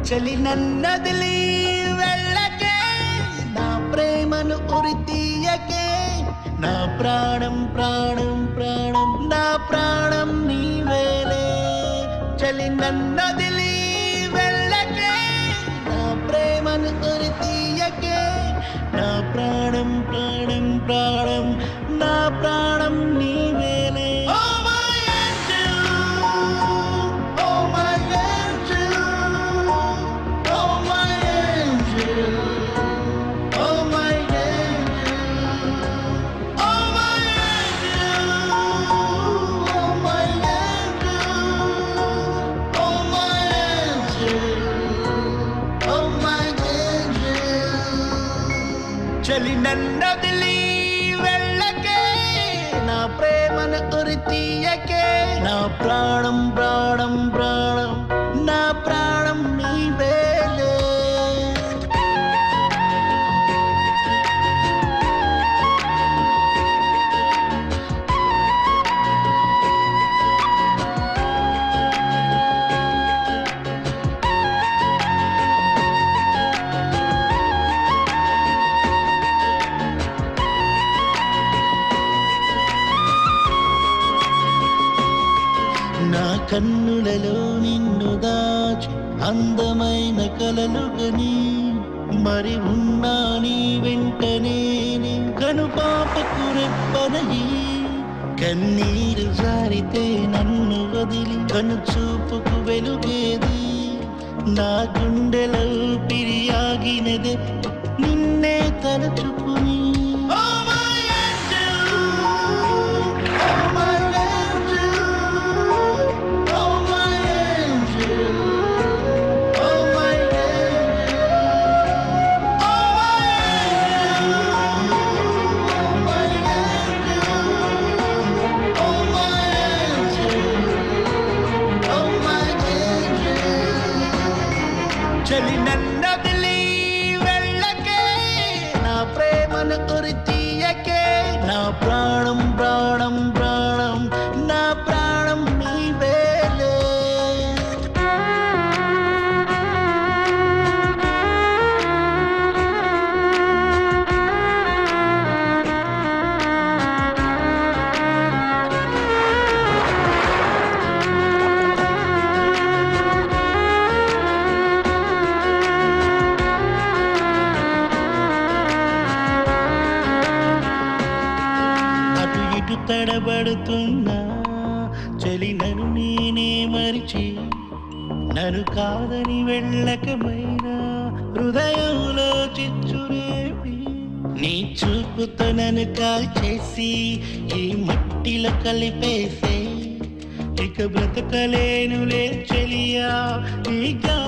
చలి నన్నదిలి వెళ్ళకే నా ప్రేమను ఉరి తీయకే నా ప్రాణం ప్రాణం ప్రాణం నా ప్రాణం నీవేలే చలి నన్నదిలి వెళ్ళకే నా ప్రేమను ఉరి తీయకే నా ప్రాణం ప్రాణం ప్రాణం నా ప్రాణం నీవేలే Oh my angel Oh my angel Oh my angel Oh my angel Oh my angel Oh my angel Oh my angel Oh my angel చలి నన్నదిలి వెళ్ళకే నా ప్రేమను ఉరి తీయకే నా ప్రాణం ప్రాణం ప్రాణం నా ప్రాణం నీవేలే నా కన్నులలో నిన్ను దాచి అందమైన కలలు గని మరి ఉన్నా నీ వెంటనే కను పాపకు రెప్పనయి కన్నీరు జారితే నన్ను వదిలి కను చూపుకు వెలుగేది నా గుండెలో పిరియాగినదే నిన్నే తలచుకుని Oh my angel Oh my angel Oh my angel Oh my angel Oh my angel Oh my angel Oh my angel చలి నన్నదిలి వెళ్ళకే నా ప్రేమను ఉరి తీయకే నా ప్రాణం ప్రాణం ప్రాణం నా ప్రాణం నీవేలే అటు ఇటు తడబడుతున్నా చలి నన్ను నేనే మరిచి నన్ను కాదని వెళ్ళకమైనా హృదయంలో చిచ్చురేపి నీ చూపుతో నన్ను కాల్చేసి ఈ మట్టిలో కలిపేసే ఇక బ్రతకలేనులే చెలియా ఈ గా